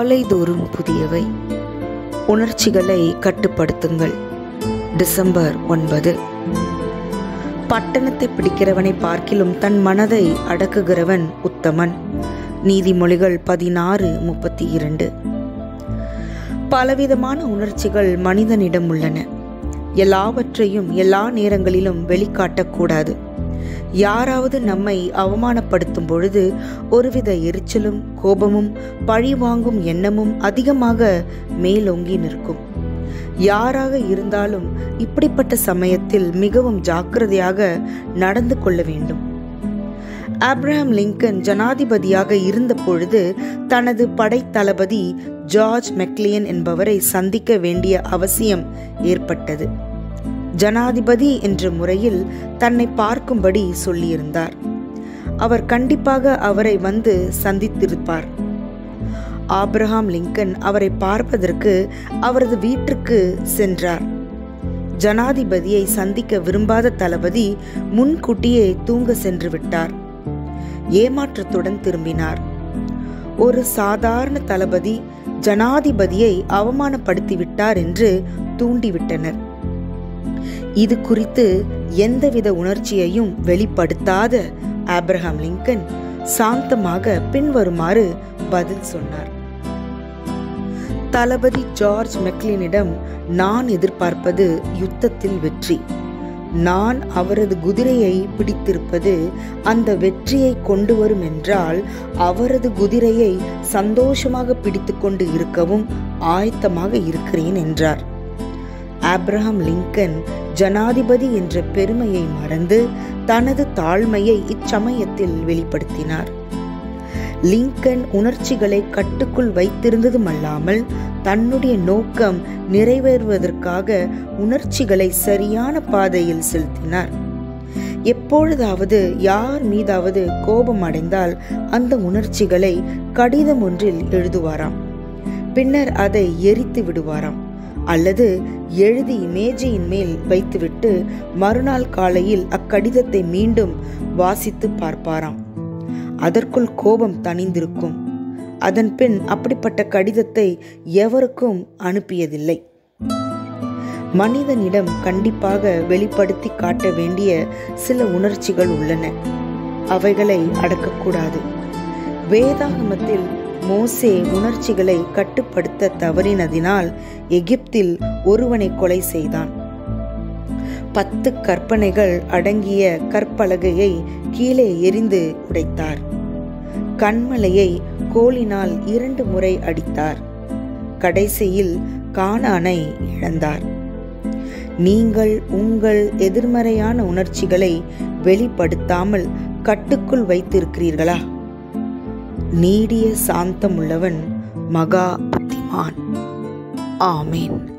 காலைதோறும் புதியவை உணர்ச்சிகளை கட்டுப்படுத்துங்கள் டிசம்பர் ஒன்பது பட்டணத்தை பிடிக்கிறவனை பார்க்கிலும் தன் மனதை அடக்குகிறவன் உத்தமன் நீதிமொழிகள் பதினாறு முப்பத்தி இரண்டு பலவிதமான உணர்ச்சிகள் மனிதனிடம் உள்ளன எல்லாவற்றையும் எல்லா நேரங்களிலும் வெளிக்காட்டக்கூடாது யாராவது நம்மை அவமானப்படுத்தும் பொழுது ஒருவித எரிச்சலும் கோபமும் பழிவாங்கும் எண்ணமும் அதிகமாக மேலோங்கி நிற்கும் யாராக இருந்தாலும் இப்படிப்பட்ட சமயத்தில் மிகவும் ஜாக்கிரதையாக நடந்து கொள்ள வேண்டும் ஆப்ரஹாம் லிங்கன் ஜனாதிபதியாக இருந்த பொழுது தனது படைத்தளபதி ஜார்ஜ் மெக்லியன் என்பவரை சந்திக்க வேண்டிய அவசியம் ஏற்பட்டது ஜனாதிபதி என்ற முறையில் தன்னை பார்க்கும்படி சொல்லியிருந்தார் அவர் கண்டிப்பாக அவரை வந்து சந்தித்திருப்பார் ஆப்ரஹாம் லிங்கன் அவரை பார்ப்பதற்கு அவரது வீட்டிற்கு சென்றார் ஜனாதிபதியை சந்திக்க விரும்பாத தளபதி முன்கூட்டியே தூங்க சென்று விட்டார் ஏமாற்றத்துடன் திரும்பினார் ஒரு சாதாரண தளபதி ஜனாதிபதியை அவமானப்படுத்திவிட்டார் என்று தூண்டிவிட்டனர் இது குறித்து எந்தவித உணர்ச்சியையும் வெளிப்படுத்தாத ஆப்ரஹாம் லிங்கன் சாந்தமாக பின்வருமாறு பதில் சொன்னார் தளபதி ஜார்ஜ் மெக்லினிடம் நான் எதிர்பார்ப்பது யுத்தத்தில் வெற்றி நான் அவரது குதிரையை பிடித்திருப்பது அந்த வெற்றியை கொண்டு வரும் என்றால் அவரது குதிரையை சந்தோஷமாக பிடித்துக்கொண்டு இருக்கவும் ஆயத்தமாக இருக்கிறேன் என்றார் ஆப்ரஹாம் லிங்கன் ஜனாதிபதி என்ற பெருமையை மறந்து தனது தாழ்மையை இச்சமயத்தில் வெளிப்படுத்தினார் லிங்கன் உணர்ச்சிகளை கட்டுக்குள் வைத்திருந்ததுமல்லாமல் தன்னுடைய நோக்கம் நிறைவேறுவதற்காக உணர்ச்சிகளை சரியான பாதையில் செலுத்தினார் எப்பொழுதாவது யார் மீதாவது கோபம் அடைந்தால் அந்த உணர்ச்சிகளை கடிதம் ஒன்றில் எழுதுவாராம் பின்னர் அதை எரித்து விடுவாராம் அல்லது எழுதி மேஜையின் மேல் வைத்துவிட்டு மறுநாள் காலையில் அக்கடிதத்தை மீண்டும் வாசித்து பார்ப்பாராம் அதற்குள் கோபம் தணிந்திருக்கும் அதன் பின் அப்படிப்பட்ட கடிதத்தை எவருக்கும் அனுப்பியதில்லை மனிதனிடம் கண்டிப்பாக வெளிப்படுத்தி காட்ட வேண்டிய சில உணர்ச்சிகள் உள்ளன அவைகளை அடக்கக்கூடாது வேதாகமத்தில் மோசே உணர்ச்சிகளை கட்டுப்படுத்த தவறினதினால் எகிப்தில் ஒருவனை கொலை செய்தான் பத்து கற்பனைகள் அடங்கிய கற்பலகையை கீழே எரிந்து உடைத்தார் கண்மலையை கோலினால் இரண்டு முறை அடித்தார் கடைசியில் காணானை இழந்தார் நீங்கள் உங்கள் எதிர்மறையான உணர்ச்சிகளை வெளிப்படுத்தாமல் கட்டுக்குள் வைத்திருக்கிறீர்களா நீடிய சாந்தமுள்ளவன் மகா புத்திமான் ஆமேன்